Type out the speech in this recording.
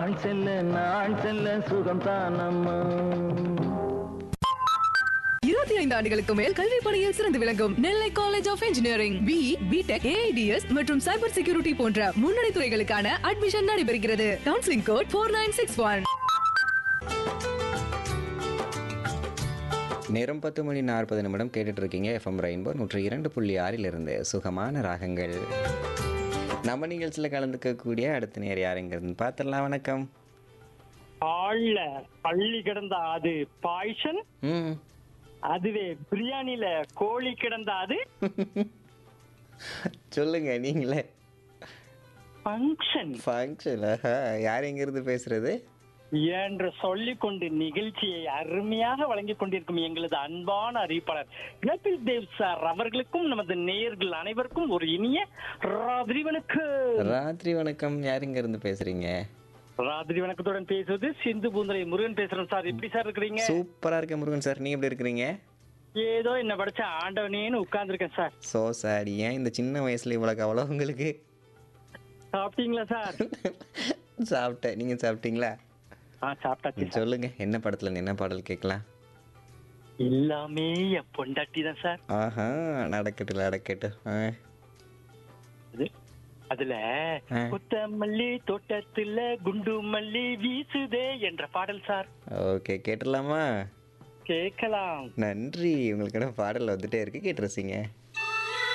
நாள் செல்ல நாள் செல்ல சுகம் தானம்மா இருபத்தி ஐந்து ஆண்டுகளுக்கு மேல் கல்வி பணியில் சிறந்து விளங்கும் Nellai college of engineering B BTech AIDS மற்றும் சைபர் செக்யூரிட்டி போன்ற முன்னணி துறைகளுக்கான அட்மிஷன் நடைபெறுகிறது counselling code four nine six one நேரம் பத்து மணி நாற்பது நிமிடம் கேட்டுட்டு இருக்கீங்க எஃப்எம் ரெயின்போ நூற்றி இரண்டு புள்ளி ஆறிலிருந்து சுகமான ராகங்கள் நம்ம நிகழ்ச்சியில் கலந்துக்கக்கூடிய அடுத்த நேர் யாருங்கிறது பார்த்துடலாம் வணக்கம் ஆள்ல பள்ளி கிடந்த அது பாய்சன் ம் அதுவே பிரியாணில கோழி கிடந்த அது சொல்லுங்க நீங்களே ஃபங்க்ஷன் ஃபங்க்ஷன் யார் எங்கிருந்து பேசுறது என்று சொல்லிக் கொண்டு நிகழ்ச்சியை அருமையாக வழங்கிக் கொண்டிருக்கும் எங்களது அன்பான அறிவிப்பாளர் கபில் தேவ் சார் அவர்களுக்கும் நமது நேயர்கள் அனைவருக்கும் ஒரு இனிய ராத்திரி வணக்கம் ராத்திரி வணக்கம் யார் இருந்து பேசுறீங்க ராத்திரி வணக்கத்துடன் பேசுவது சிந்து பூந்தரை முருகன் பேசுறேன் சார் எப்படி சார் இருக்கிறீங்க சூப்பரா இருக்க முருகன் சார் நீங்க எப்படி இருக்கிறீங்க ஏதோ என்ன படிச்ச ஆண்டவனேன்னு உட்கார்ந்துருக்கேன் சார் சோ சார் ஏன் இந்த சின்ன வயசுல இவ்வளவு கவலை உங்களுக்கு சாப்பிட்டீங்களா சார் சாப்பிட்டேன் நீங்க சாப்பிட்டீங்களா ஆ சாப்பிட்டாச்சு சார். சொல்லுங்க என்ன படத்துல இருந்து என்ன பாடல் கேட்கலாம் எல்லாமே என் பொண்டாட்டி தான் சார் ஆஹா நடக்கட்டு நடக்கட்டு ஆ. அது அதுல ஆ. கொத்தமல்லி தோட்டத்துல குண்டு மல்லி வீசுதே என்ற பாடல் சார் ஓகே கேட்டுடலாமா கேட்கலாம் நன்றி உங்களுக்கான பாடல் வந்துட்டே இருக்கு கேட்டு ரசிங்க